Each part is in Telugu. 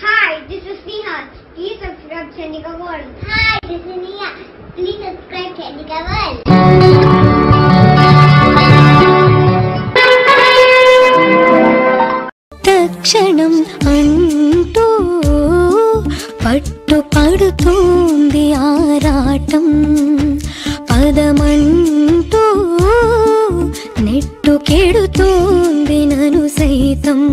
Hi, this is Neha. Please subscribe Chandika World. Hi, this is Neha. Please subscribe Chandika World. తక్షణం అంటూ పట్టు పడుతుంది ఆరాటం పదమంటూ నెట్టుకెడుతోంది నను సైతం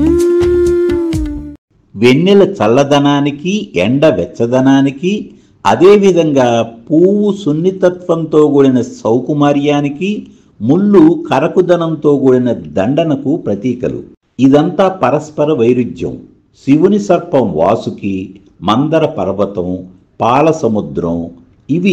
వెన్నెల చల్లదనానికి ఎండ వెచ్చదనానికి అదేవిధంగా పువ్వు సున్నితత్వంతో కూడిన సౌకుమార్యానికి ముళ్ళు కరకుదనంతో కూడిన దండనకు ప్రతీకలు ఇదంతా పరస్పర వైరుధ్యం శివుని సర్పం వాసుకి మందర పర్వతం పాల సముద్రం ఇవి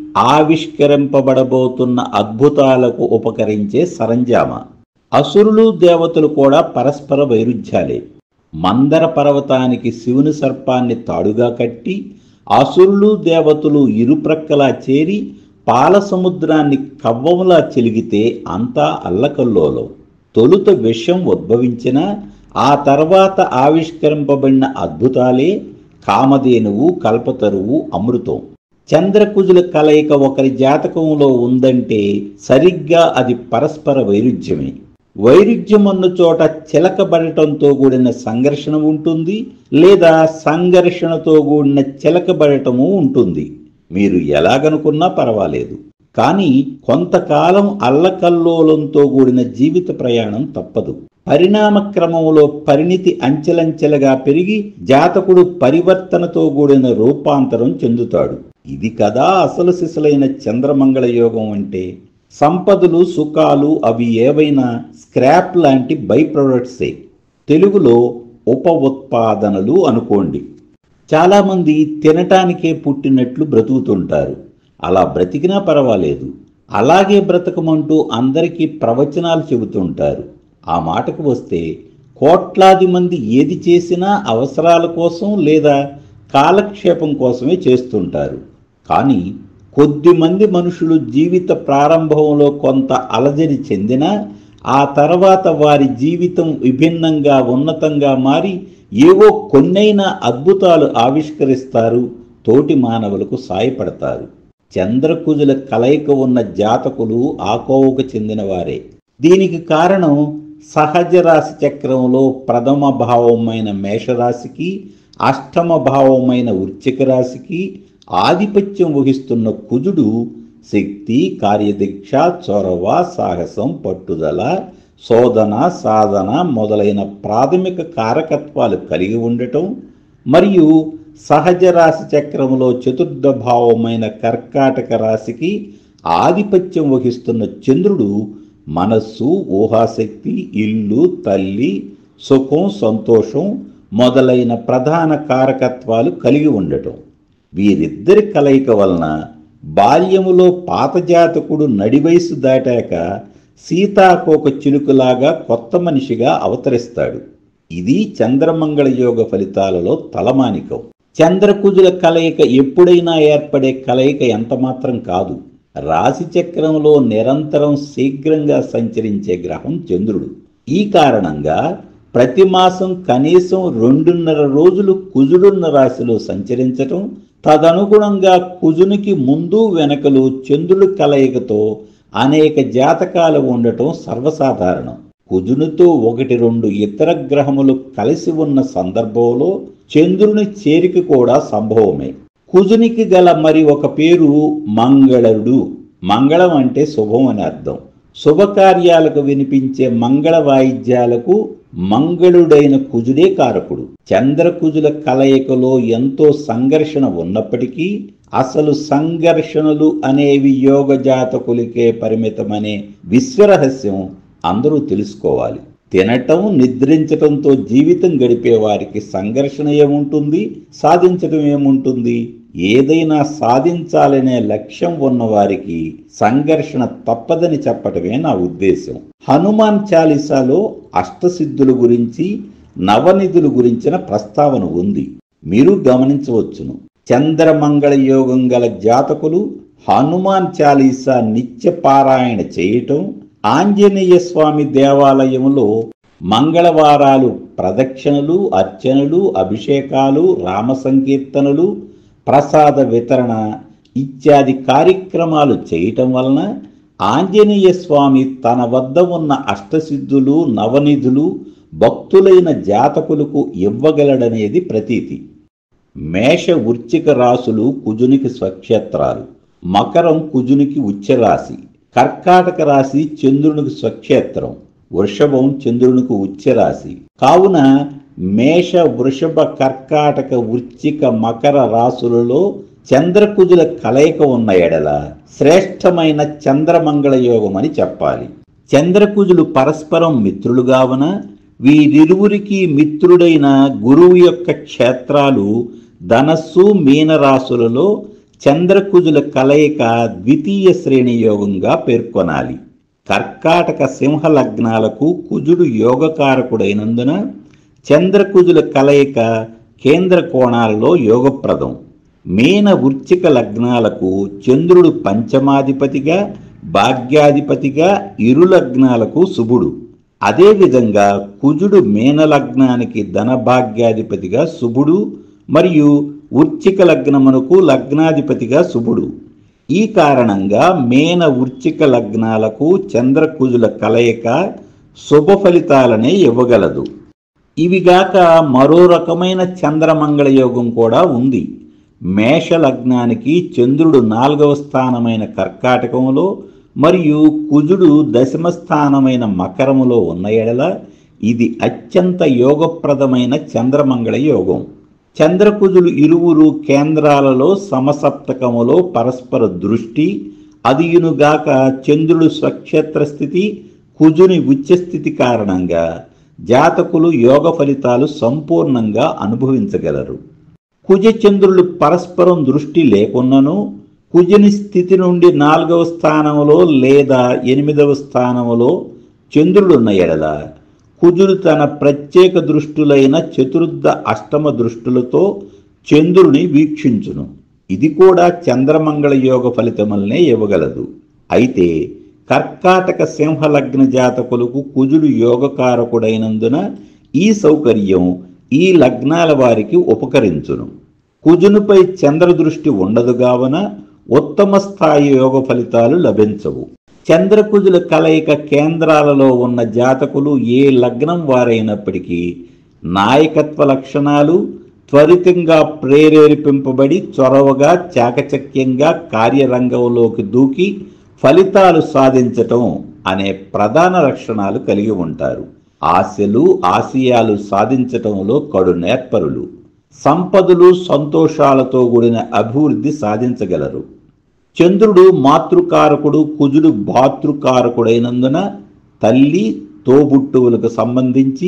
ఆవిష్కరింపబడబోతున్న అద్భుతాలకు ఉపకరించే సరంజామ అసురులు దేవతలు కూడా పరస్పర వైరుధ్యాలే మందర పర్వతానికి శివుని సర్పాన్ని తాడుగా కట్టి అసురులు దేవతలు ఇరుప్రక్కలా చేరి పాల సముద్రాన్ని కవ్వములా చెలిగితే అంతా అల్లకల్లోలం తొలుత విషం ఉద్భవించిన ఆ తర్వాత ఆవిష్కరింపబడిన అద్భుతాలే కామధేనువు కల్పతరువు అమృతం చంద్రకుజుల కలయిక ఒకరి జాతకంలో ఉందంటే సరిగ్గా అది పరస్పర వైరుధ్యమే వైరుధ్యం అన్న చోట చిలకబడటంతో కూడిన సంఘర్షణ ఉంటుంది లేదా సంఘర్షణతో కూడిన చిలకబడటము ఉంటుంది మీరు ఎలాగనుకున్నా పర్వాలేదు కానీ కొంతకాలం అల్లకల్లోలంతో కూడిన జీవిత ప్రయాణం తప్పదు పరిణామ క్రమంలో పరిణితి అంచెలంచెలుగా పెరిగి జాతకుడు పరివర్తనతో కూడిన రూపాంతరం చెందుతాడు ఇది కదా అసలు సిసలైన చంద్రమంగళ యోగం అంటే సంపదలు సుఖాలు అవి ఏవైనా స్క్రాప్ లాంటి బై ప్రొడక్ట్సే తెలుగులో ఉప ఉత్పాదనలు అనుకోండి చాలామంది తినటానికే పుట్టినట్లు బ్రతుకుతుంటారు అలా బ్రతికినా పర్వాలేదు అలాగే బ్రతకమంటూ అందరికీ ప్రవచనాలు చెబుతుంటారు ఆ మాటకు వస్తే కోట్లాది మంది ఏది చేసినా అవసరాల కోసం లేదా కాలక్షేపం కోసమే చేస్తుంటారు కానీ కొద్దిమంది మనుషులు జీవిత ప్రారంభంలో కొంత అలజడి చెందినా ఆ తర్వాత వారి జీవితం విభిన్నంగా ఉన్నతంగా మారి ఏవో కొన్నైనా అద్భుతాలు ఆవిష్కరిస్తారు తోటి మానవులకు సాయపడతారు చంద్రకుజుల కలయిక ఉన్న జాతకులు ఆ కోవకు చెందినవారే దీనికి కారణం సహజ రాశి చక్రంలో ప్రథమ భావమైన మేషరాశికి అష్టమ భావమైన వృశ్చిక రాశికి ఆధిపత్యం వహిస్తున్న కుజుడు శక్తి కార్యదీక్ష చొరవ సాహసం పట్టుదల శోధన సాధన మొదలైన ప్రాథమిక కారకత్వాలు కలిగి ఉండటం మరియు సహజ రాశి చక్రంలో చతుర్థ భావమైన కర్కాటక రాశికి ఆధిపత్యం వహిస్తున్న చంద్రుడు మనస్సు ఊహాశక్తి ఇల్లు తల్లి సుఖం సంతోషం మొదలైన ప్రధాన కారకత్వాలు కలిగి ఉండటం వీరిద్దరి కలయిక వలన బాల్యములో పాత జాతకుడు నడివయసు దాటాక సీతాకోక చిలుకలాగా కొత్త మనిషిగా అవతరిస్తాడు ఇది చంద్రమంగళ యోగ ఫలితాలలో తలమానికం చంద్రకుజుల కలయిక ఎప్పుడైనా ఏర్పడే కలయిక ఎంత మాత్రం కాదు రాశి చక్రంలో నిరంతరం శీఘ్రంగా సంచరించే గ్రహం చంద్రుడు ఈ కారణంగా ప్రతి మాసం కనీసం రెండున్నర రోజులు కుజుడున్న రాశిలో సంచరించటం తదనుగుణంగా కుజునికి ముందు వెనకలు చంద్రుడి కలయికతో అనేక జాతకాలు ఉండటం సర్వసాధారణం కుజునితో ఒకటి రెండు ఇతర గ్రహములు కలిసి ఉన్న సందర్భంలో చంద్రుని చేరిక కూడా సంభవమే కుజునికి గల మరి ఒక పేరు మంగళుడు మంగళం అంటే శుభం అని అర్థం శుభకార్యాలకు వినిపించే మంగళ వాయిద్యాలకు మంగళుడైన కుజుడే కారకుడు చంద్రకుజుల కలయికలో ఎంతో సంఘర్షణ ఉన్నప్పటికీ అసలు సంఘర్షణలు అనేవి యోగ జాతకులకే పరిమితమనే విశ్వరహస్యం అందరూ తెలుసుకోవాలి తినటం నిద్రించటంతో జీవితం గడిపే వారికి సంఘర్షణ ఏముంటుంది సాధించటం ఏముంటుంది ఏదైనా సాధించాలనే లక్ష్యం ఉన్నవారికి సంఘర్షణ తప్పదని చెప్పటమే నా ఉద్దేశం హనుమాన్ చాలీసాలో అష్టసిద్ధుల గురించి నవనిధుల గురించిన ప్రస్తావన ఉంది మీరు గమనించవచ్చును చంద్రమంగళ యోగం గల జాతకులు హనుమాన్ చాలీసా నిత్య పారాయణ చేయటం ఆంజనేయ స్వామి దేవాలయంలో మంగళవారాలు ప్రదక్షిణలు అర్చనలు అభిషేకాలు రామ సంకీర్తనలు ప్రసాద వితరణ ఇత్యాది కార్యక్రమాలు చేయటం వలన ఆంజనేయ స్వామి తన వద్ద ఉన్న అష్టసిద్ధులు నవనిధులు భక్తులైన జాతకులకు ఇవ్వగలడనేది ప్రతీతి మేష వృచ్చిక రాశులు కుజునికి స్వక్షేత్రాలు మకరం కుజునికి ఉచ్చరాశి కర్కాటక రాశి చంద్రునికి స్వక్షేత్రం వృషభం చంద్రునికి ఉచ్చరాశి కావున మేష వృషభ కర్కాటక వృచ్చిక మకర రాశులలో చంద్రకుజుల కలయిక ఉన్న ఎడల శ్రేష్టమైన చంద్రమంగళ యోగం అని చెప్పాలి చంద్రకుజులు పరస్పరం మిత్రులు కావున వీరిరువురికి మిత్రుడైన గురువు యొక్క క్షేత్రాలు ధనస్సు మీనరాశులలో చంద్రకుజుల కలయిక ద్వితీయ శ్రేణి యోగంగా పేర్కొనాలి కర్కాటక సింహ లగ్నాలకు కుజుడు యోగకారకుడైనందున చంద్రకుజుల కలయిక కేంద్ర కోణాలలో యోగప్రదం మీన వృచ్చిక లగ్నాలకు చంద్రుడు పంచమాధిపతిగా భాగ్యాధిపతిగా ఇరు లగ్నాలకు శుభుడు అదేవిధంగా కుజుడు మీన లగ్నానికి ధనభాగ్యాధిపతిగా శుభుడు మరియు వృచ్చిక లగ్నమునకు లగ్నాధిపతిగా శుభుడు ఈ కారణంగా మేన వృచ్చిక లగ్నాలకు చంద్రకుజుల కలయిక శుభ ఫలితాలనే ఇవ్వగలదు ఇవిగాక మరో రకమైన చంద్రమంగళ యోగం కూడా ఉంది మేష లగ్నానికి చంద్రుడు నాలుగవ స్థానమైన కర్కాటకములో మరియు కుజుడు దశమ స్థానమైన మకరములో ఉన్న ఎడల ఇది అత్యంత యోగప్రదమైన చంద్రమంగళ యోగం చంద్రకుజులు ఇరువురు కేంద్రాలలో సమసప్తకములో పరస్పర దృష్టి అదియునుగాక చంద్రుడు స్వక్షేత్ర స్థితి కుజుని ఉచ్చస్థితి కారణంగా జాతకులు యోగ ఫలితాలు సంపూర్ణంగా అనుభవించగలరు కుజ చంద్రులు పరస్పరం దృష్టి లేకున్నను కుజుని స్థితి నుండి నాలుగవ స్థానములో లేదా ఎనిమిదవ స్థానములో చంద్రుడున్న ఎడల కుజుడు తన ప్రత్యేక దృష్టులైన చతుర్థ అష్టమ దృష్టులతో చంద్రుని వీక్షించును ఇది కూడా చంద్రమంగళ యోగ ఫలితములనే ఇవ్వగలదు అయితే కర్కాటక సింహలగ్న జాతకులకు కుజుడు యోగకారకుడైనందున ఈ సౌకర్యం ఈ లగ్నాల వారికి ఉపకరించును కుజునిపై చంద్రదృష్టి ఉండదు కావున ఉత్తమ స్థాయి యోగ ఫలితాలు లభించవు చంద్రకుజుల కలయిక కేంద్రాలలో ఉన్న జాతకులు ఏ లగ్నం వారైనప్పటికీ నాయకత్వ లక్షణాలు త్వరితంగా ప్రేరేపింపబడి చొరవగా చాకచక్యంగా కార్యరంగంలోకి దూకి ఫలితాలు సాధించటం అనే ప్రధాన లక్షణాలు కలిగి ఉంటారు ఆశలు ఆశయాలు సాధించటంలో కడు నేర్పరులు సంపదలు సంతోషాలతో కూడిన అభివృద్ధి సాధించగలరు చంద్రుడు మాతృకారకుడు కుజుడు భాతృకారకుడైనందున తల్లి తోబుట్టువులకు సంబంధించి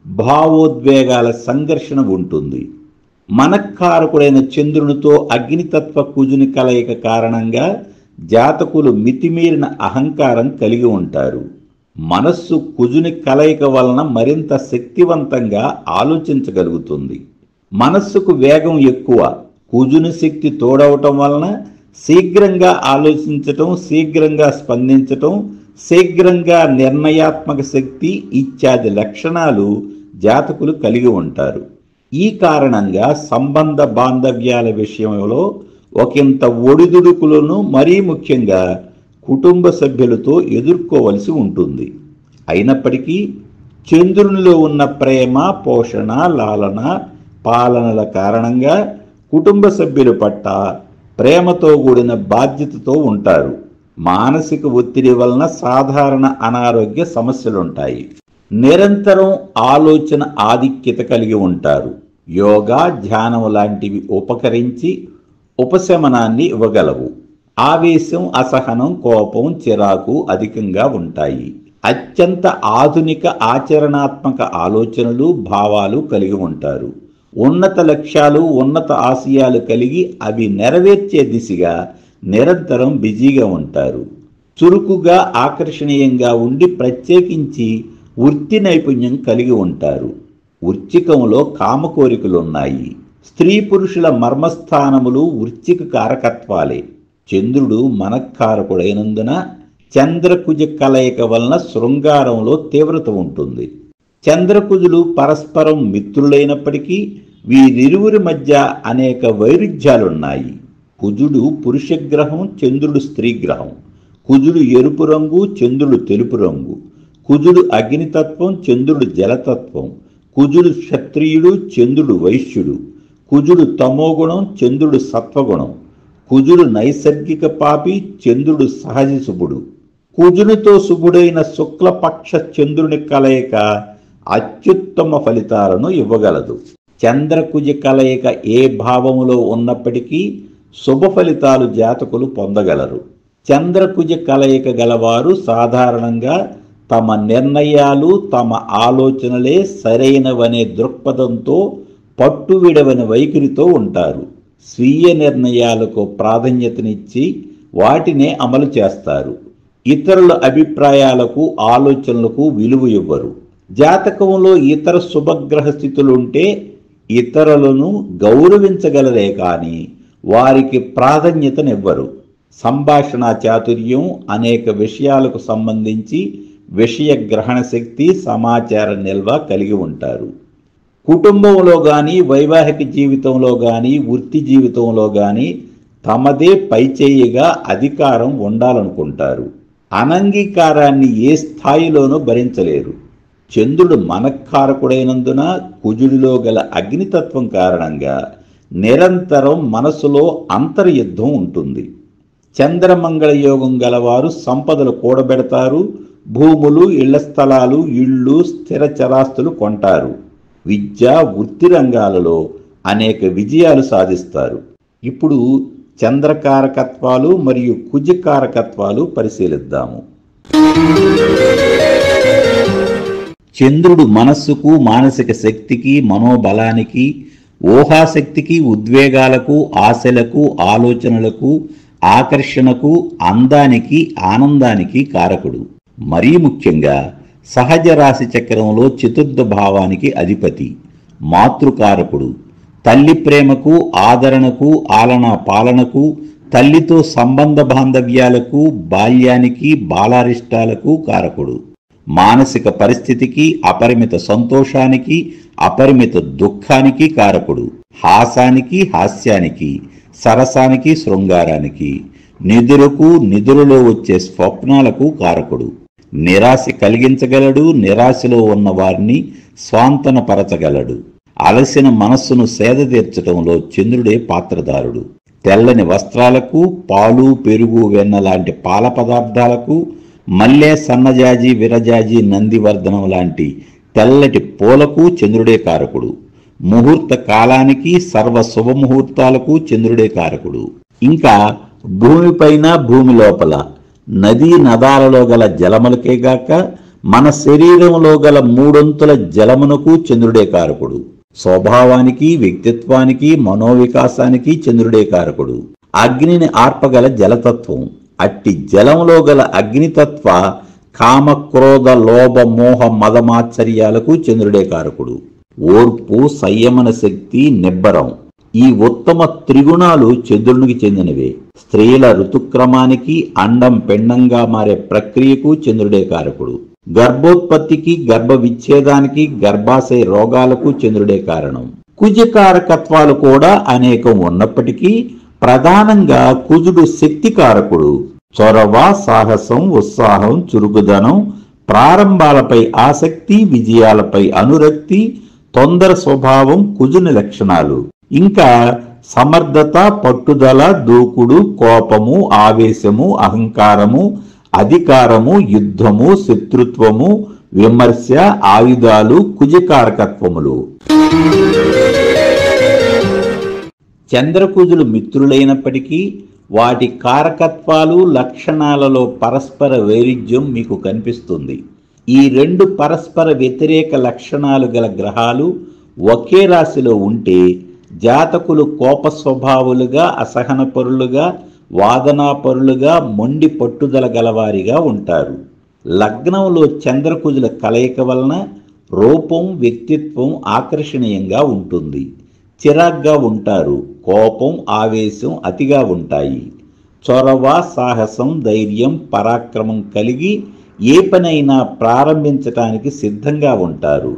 భావోద్వేగాల సంఘర్షణ ఉంటుంది మనక్కారకుడైన చంద్రునితో అగ్నితత్వ కుజుని కలయిక కారణంగా జాతకులు మితిమీరిన అహంకారం కలిగి ఉంటారు మనస్సు కుజుని కలయిక వలన మరింత శక్తివంతంగా ఆలోచించగలుగుతుంది మనస్సుకు వేగం ఎక్కువ కుజుని శక్తి తోడవటం వలన శీఘ్రంగా ఆలోచించటం శీఘ్రంగా స్పందించటం శీఘ్రంగా నిర్ణయాత్మక శక్తి ఇత్యాది లక్షణాలు జాతకులు కలిగి ఉంటారు ఈ కారణంగా సంబంధ బాంధవ్యాల విషయంలో ఒకంత ఒడిదుడుకులను మరీ ముఖ్యంగా కుటుంబ సభ్యులతో ఎదుర్కోవలసి ఉంటుంది అయినప్పటికీ చంద్రునిలో ఉన్న ప్రేమ పోషణ లాలన పాలనల కారణంగా కుటుంబ సభ్యుల పట్ల ప్రేమతో కూడిన బాధ్యతతో ఉంటారు మానసిక ఒత్తిడి వలన సాధారణ అనారోగ్య సమస్యలుంటాయి నిరంతరం ఆలోచన ఆధిక్యత కలిగి ఉంటారు యోగా ధ్యానం లాంటివి ఉపకరించి ఉపశమనాన్ని ఇవ్వగలవు ఆవేశం అసహనం కోపం చిరాకు అధికంగా ఉంటాయి అత్యంత ఆధునిక ఆచరణాత్మక ఆలోచనలు భావాలు కలిగి ఉంటారు ఉన్నత లక్ష్యాలు ఉన్నత ఆశయాలు కలిగి అవి నెరవేర్చే దిశగా నిరంతరం బిజీగా ఉంటారు చురుకుగా ఆకర్షణీయంగా ఉండి ప్రత్యేకించి వృత్తి నైపుణ్యం కలిగి ఉంటారు వృచ్చికంలో కామ కోరికలున్నాయి స్త్రీ పురుషుల మర్మస్థానములు వృచ్చిక కారకత్వాలే చంద్రుడు మనక్కారకుడైనందున చంద్రకుజ కలయిక వలన శృంగారంలో తీవ్రత ఉంటుంది చంద్రకుజులు పరస్పరం మిత్రులైనప్పటికీ వీరిరువురి మధ్య అనేక వైరుధ్యాలున్నాయి కుజుడు పురుషగ్రహం చంద్రుడు స్త్రీగ్రహం కుజుడు ఎరుపు రంగు చంద్రుడు తెలుపు రంగు కుజుడు అగ్నితత్వం చంద్రుడు జలతత్వం కుజుడు క్షత్రియుడు చంద్రుడు వైశ్యుడు కుజుడు తమోగుణం చంద్రుడు సత్వగుణం కుజుడు నైసర్గిక పాపి చంద్రుడు సహజ శుభుడు కుజునితో శుభుడైన శుక్లపక్ష చంద్రుని కలయిక అత్యుత్తమ ఫలితాలను ఇవ్వగలదు చంద్రకుజ కలయిక ఏ భావములో ఉన్నప్పటికీ శుభ ఫలితాలు జాతకులు పొందగలరు చంద్రకుజ కలయిక గలవారు సాధారణంగా తమ నిర్ణయాలు తమ ఆలోచనలే సరైనవనే దృక్పథంతో పట్టువిడవని వైఖరితో ఉంటారు స్వీయ నిర్ణయాలకు ప్రాధాన్యతనిచ్చి వాటినే అమలు చేస్తారు ఇతరుల అభిప్రాయాలకు ఆలోచనలకు విలువ ఇవ్వరు జాతకంలో ఇతర శుభగ్రహ స్థితులుంటే ఇతరులను గౌరవించగలరే కానీ వారికి ప్రాధాన్యతనివ్వరు సంభాషణ చాతుర్యం అనేక విషయాలకు సంబంధించి విషయ గ్రహణ శక్తి సమాచార నిల్వ కలిగి ఉంటారు కుటుంబంలో కానీ వైవాహిక జీవితంలో కానీ వృత్తి జీవితంలో కానీ తమదే పైచేయిగా అధికారం ఉండాలనుకుంటారు అనంగీకారాన్ని ఏ స్థాయిలోనూ భరించలేరు చంద్రుడు మనఃకారకుడైనందున కుజుడిలో గల అగ్నితత్వం కారణంగా నిరంతరం మనసులో అంతర్యుద్ధం ఉంటుంది చంద్రమంగళ యోగం గలవారు సంపదలు కూడబెడతారు భూములు ఇళ్ల స్థలాలు ఇళ్ళు స్థిర చరాస్తులు కొంటారు విద్య వృత్తి రంగాలలో అనేక విజయాలు సాధిస్తారు ఇప్పుడు చంద్రకారకత్వాలు మరియు కుజకారకత్వాలు పరిశీలిద్దాము చంద్రుడు మనస్సుకు మానసిక శక్తికి మనోబలానికి ఊహాశక్తికి ఉద్వేగాలకు ఆశలకు ఆలోచనలకు ఆకర్షణకు అందానికి ఆనందానికి కారకుడు మరీ ముఖ్యంగా సహజ రాశి చక్రంలో చతుర్థ భావానికి అధిపతి మాతృకారకుడు తల్లి ప్రేమకు ఆదరణకు ఆలనా పాలనకు తల్లితో సంబంధ బాంధవ్యాలకు బాల్యానికి బాలారిష్టాలకు కారకుడు మానసిక పరిస్థితికి అపరిమిత సంతోషానికి అపరిమిత దుఃఖానికి కారకుడు హాసానికి హాస్యానికి సరసానికి శృంగారానికి నిధులకు నిధులలో వచ్చే స్వప్నాలకు కారకుడు నిరాశ కలిగించగలడు నిరాశలో ఉన్న వారిని స్వాంతనపరచగలడు అలసిన మనస్సును సేద తీర్చడంలో చంద్రుడే పాత్రదారుడు తెల్లని వస్త్రాలకు పాలు పెరుగు వెన్న లాంటి పాల పదార్థాలకు మల్లె సన్నజాజి విరజాజి నందివర్ధనం లాంటి తెల్లటి పూలకు చంద్రుడే కారకుడు ముహూర్త కాలానికి సర్వ శుభముహూర్తాలకు చంద్రుడే కారకుడు ఇంకా భూమిపైన భూమి లోపల నదీ నదాలలో గల జలములకే గాక మన శరీరంలో గల మూడొంతుల జలమునకు చంద్రుడే కారకుడు స్వభావానికి వ్యక్తిత్వానికి మనోవికాసానికి చంద్రుడే కారకుడు అగ్నిని ఆర్పగల జలతత్వం అట్టి జలములో గల అగ్నితత్వ కామ క్రోధ లోభ మోహ మదమాశ్చర్యాలకు చంద్రుడే కారకుడు ఓర్పు సంయమన శక్తి నిబ్బరం ఈ ఉత్తమ త్రిగుణాలు చంద్రునికి చెందినవే స్త్రీల ఋతుక్రమానికి అండం పెండంగా మారే ప్రక్రియకు చంద్రుడే కారకుడు గర్భోత్పత్తికి గర్భ విచ్ఛేదానికి గర్భాశయ రోగాలకు చంద్రుడే కారణం కుజకారకత్వాలు కూడా అనేకం ఉన్నప్పటికీ ప్రధానంగా కుజుడు శక్తి కారకుడు చొరవ సాహసం ఉత్సాహం చురుకుదనం ప్రారంభాలపై ఆసక్తి విజయాలపై అనురక్తి తొందర స్వభావం కుజుని లక్షణాలు ఇంకా సమర్థత పట్టుదల దూకుడు కోపము ఆవేశము అహంకారము అధికారము యుద్ధము శత్రుత్వము విమర్శ ఆయుధాలు కుజకారకత్వములు చంద్రకుజులు మిత్రులైనప్పటికీ వాటి కారకత్వాలు లక్షణాలలో పరస్పర వైరుధ్యం మీకు కనిపిస్తుంది ఈ రెండు పరస్పర వ్యతిరేక లక్షణాలు గల గ్రహాలు ఒకే రాశిలో ఉంటే జాతకులు కోప స్వభావులుగా అసహనపరులుగా వాదనాపరులుగా మొండి పట్టుదల గలవారిగా ఉంటారు లగ్నంలో చంద్రకుజుల కలయిక వలన రూపం వ్యక్తిత్వం ఆకర్షణీయంగా ఉంటుంది చిరాగ్గా ఉంటారు కోపం ఆవేశం అతిగా ఉంటాయి చొరవ సాహసం ధైర్యం పరాక్రమం కలిగి ఏ పనైనా ప్రారంభించటానికి సిద్ధంగా ఉంటారు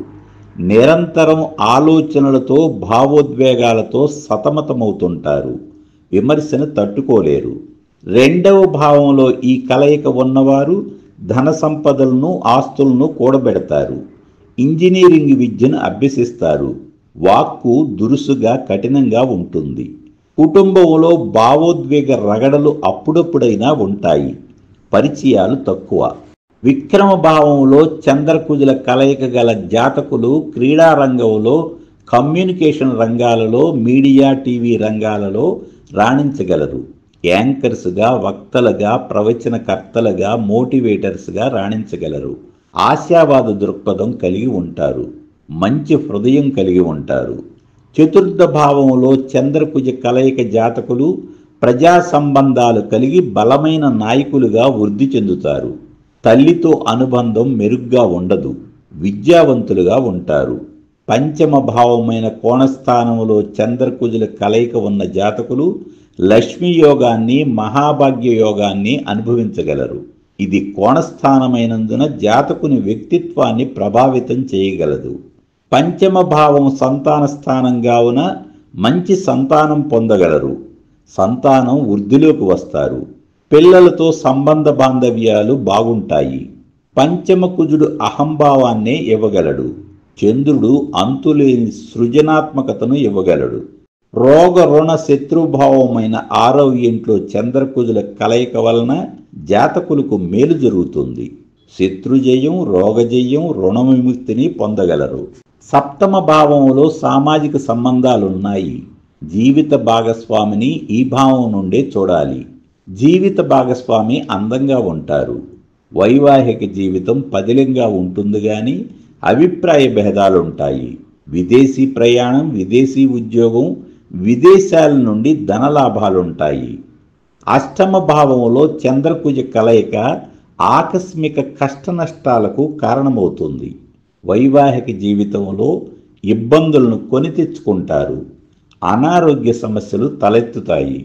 నిరంతరం ఆలోచనలతో భావోద్వేగాలతో సతమతమవుతుంటారు విమర్శను తట్టుకోలేరు రెండవ భావంలో ఈ కలయిక ఉన్నవారు ధన సంపదలను ఆస్తులను కూడబెడతారు ఇంజనీరింగ్ విద్యను అభ్యసిస్తారు వాక్కు దురుసుగా కఠినంగా ఉంటుంది కుటుంబంలో భావోద్వేగ రగడలు అప్పుడప్పుడైనా ఉంటాయి పరిచయాలు తక్కువ విక్రమ భావంలో చంద్రకుజుల కలయిక గల జాతకులు క్రీడా రంగంలో కమ్యూనికేషన్ రంగాలలో మీడియా టీవీ రంగాలలో రాణించగలరు యాంకర్స్గా వక్తలుగా ప్రవచనకర్తలుగా మోటివేటర్స్గా రాణించగలరు ఆశావాద దృక్పథం కలిగి ఉంటారు మంచి హృదయం కలిగి ఉంటారు చతుర్థ భావంలో చంద్రకుజ కలయిక జాతకులు ప్రజా సంబంధాలు కలిగి బలమైన నాయకులుగా వృద్ధి చెందుతారు తల్లితో అనుబంధం మెరుగ్గా ఉండదు విద్యావంతులుగా ఉంటారు పంచమ భావమైన కోణస్థానంలో చంద్రకుజుల కలయిక ఉన్న జాతకులు లక్ష్మీ యోగాన్ని మహాభాగ్య యోగాన్ని అనుభవించగలరు ఇది కోణస్థానమైనందున జాతకుని వ్యక్తిత్వాన్ని ప్రభావితం చేయగలదు పంచమ భావం సంతాన స్థానం కావున మంచి సంతానం పొందగలరు సంతానం వృద్ధిలోకి వస్తారు పిల్లలతో సంబంధ బాంధవ్యాలు బాగుంటాయి పంచమ కుజుడు అహంభావాన్నే ఇవ్వగలడు చంద్రుడు అంతులేని సృజనాత్మకతను ఇవ్వగలడు రోగ రుణ శత్రుభావమైన ఆరవ ఇంట్లో చంద్రకుజుల కలయిక వలన జాతకులకు మేలు జరుగుతుంది శత్రుజయం రోగజయం రుణ విముక్తిని పొందగలరు సప్తమ భావంలో సామాజిక సంబంధాలున్నాయి జీవిత భాగస్వామిని ఈ భావం నుండే చూడాలి జీవిత భాగస్వామి అందంగా ఉంటారు వైవాహిక జీవితం పదిలంగా ఉంటుంది కానీ అభిప్రాయ భేదాలుంటాయి విదేశీ ప్రయాణం విదేశీ ఉద్యోగం విదేశాల నుండి ధనలాభాలుంటాయి అష్టమ భావంలో చంద్రకుజ కలయిక ఆకస్మిక కష్ట నష్టాలకు కారణమవుతుంది వైవాహిక జీవితంలో ఇబ్బందులను కొని తెచ్చుకుంటారు అనారోగ్య సమస్యలు తలెత్తుతాయి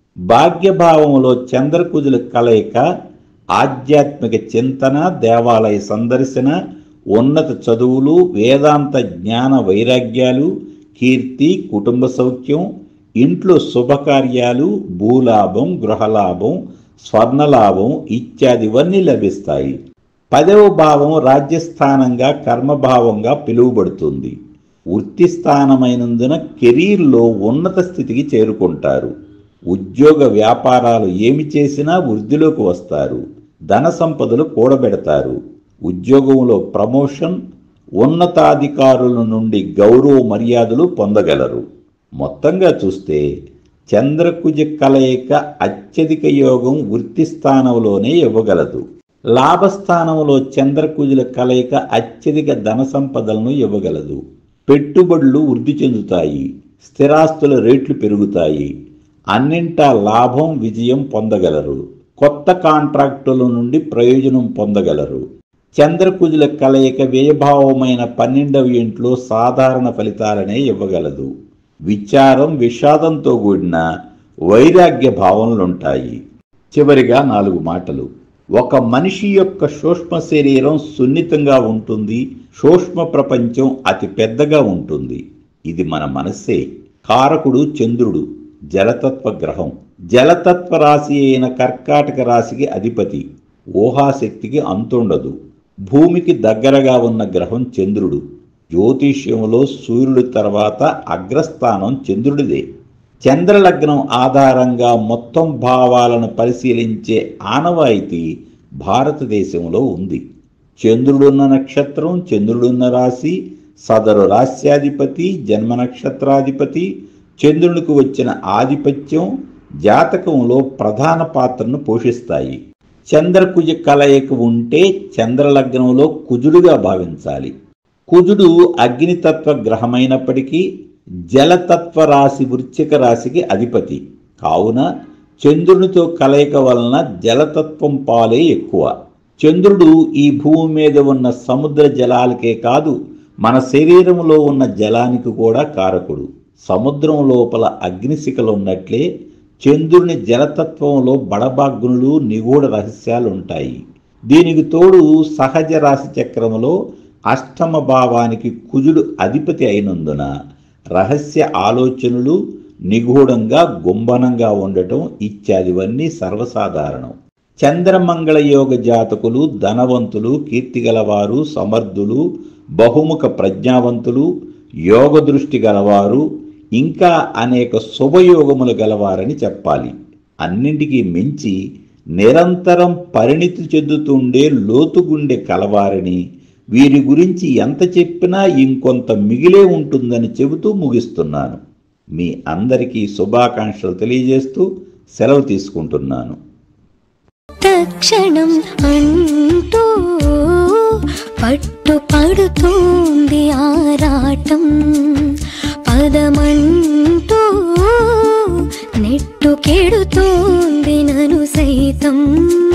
భాగ్యభావంలో చంద్రకుజుల కలయిక ఆధ్యాత్మిక చింతన దేవాలయ సందర్శన ఉన్నత చదువులు వేదాంత జ్ఞాన వైరాగ్యాలు కీర్తి కుటుంబ సౌఖ్యం ఇంట్లో శుభకార్యాలు భూలాభం గృహలాభం స్వర్ణలాభం ఇత్యాదివన్నీ లభిస్తాయి పదవ భావం రాజ్యస్థానంగా కర్మభావంగా పిలువబడుతుంది వృత్తి స్థానమైనందున కెరీర్లో ఉన్నత స్థితికి చేరుకుంటారు ఉద్యోగ వ్యాపారాలు ఏమి చేసినా వృద్ధిలోకి వస్తారు ధన సంపదలు కూడబెడతారు ఉద్యోగంలో ప్రమోషన్ ఉన్నతాధికారుల నుండి గౌరవ మర్యాదలు పొందగలరు మొత్తంగా చూస్తే చంద్రకుజ కలయిక అత్యధిక యోగం వృత్తి స్థానంలోనే ఇవ్వగలదు లాభస్థానంలో చంద్రకుజుల కలయిక అత్యధిక ధన సంపదలను ఇవ్వగలదు పెట్టుబడులు వృద్ధి చెందుతాయి స్థిరాస్తుల రేట్లు పెరుగుతాయి అన్నింటా లాభం విజయం పొందగలరు కొత్త కాంట్రాక్టుల నుండి ప్రయోజనం పొందగలరు చంద్రకుజుల కలయిక వ్యయభావమైన పన్నెండవ ఇంట్లో సాధారణ ఫలితాలనే ఇవ్వగలదు విచారం విషాదంతో కూడిన వైరాగ్య భావనలుంటాయి చివరిగా నాలుగు మాటలు ఒక మనిషి యొక్క సూక్ష్మ శరీరం సున్నితంగా ఉంటుంది సూక్ష్మ ప్రపంచం అతి పెద్దగా ఉంటుంది ఇది మన మనస్సే కారకుడు చంద్రుడు జలతత్వ గ్రహం జలతత్వ రాశి అయిన కర్కాటక రాశికి అధిపతి ఊహాశక్తికి అంతుండదు భూమికి దగ్గరగా ఉన్న గ్రహం చంద్రుడు జ్యోతిష్యంలో సూర్యుడి తర్వాత అగ్రస్థానం చంద్రుడిదే చంద్రలగ్నం ఆధారంగా మొత్తం భావాలను పరిశీలించే ఆనవాయితీ భారతదేశంలో ఉంది చంద్రుడున్న నక్షత్రం చంద్రుడున్న రాశి సదరు రాశ్యాధిపతి జన్మ నక్షత్రాధిపతి చంద్రునికి వచ్చిన ఆధిపత్యం జాతకంలో ప్రధాన పాత్రను పోషిస్తాయి చంద్రకుజ కలయిక ఉంటే చంద్రలగ్నంలో కుజుడుగా భావించాలి కుజుడు అగ్నితత్వ గ్రహమైనప్పటికీ జలతత్వ రాశి వృశ్చిక రాశికి అధిపతి కావున చంద్రునితో కలయిక వలన జలతత్వం పాలే ఎక్కువ చంద్రుడు ఈ భూమి మీద ఉన్న సముద్ర జలాలకే కాదు మన శరీరంలో ఉన్న జలానికి కూడా కారకుడు సముద్రం లోపల అగ్నిశిఖలు ఉన్నట్లే చంద్రుని జలతత్వంలో బడబాగ్నులు నిగూఢ రహస్యాలు ఉంటాయి దీనికి తోడు సహజ రాశి చక్రములో అష్టమ భావానికి కుజుడు అధిపతి అయినందున రహస్య ఆలోచనలు నిగూఢంగా గుంబనంగా ఉండటం ఇత్యాదివన్నీ సర్వసాధారణం చంద్రమంగళ యోగ జాతకులు ధనవంతులు కీర్తిగలవారు సమర్థులు బహుముఖ ప్రజ్ఞావంతులు యోగ దృష్టి గలవారు ఇంకా అనేక శుభయోగములు గలవారని చెప్పాలి అన్నింటికీ మించి నిరంతరం పరిణితి చెందుతుండే లోతుగుండె కలవారని వీరి గురించి ఎంత చెప్పినా ఇంకొంత మిగిలే ఉంటుందని చెబుతూ ముగిస్తున్నాను మీ అందరికీ శుభాకాంక్షలు తెలియజేస్తూ సెలవు తీసుకుంటున్నాను తక్షణం అంటూ పట్టు పడుతుంది ఆరాటం పదమంటూ నెట్టు కెడుతోంది నను సైతం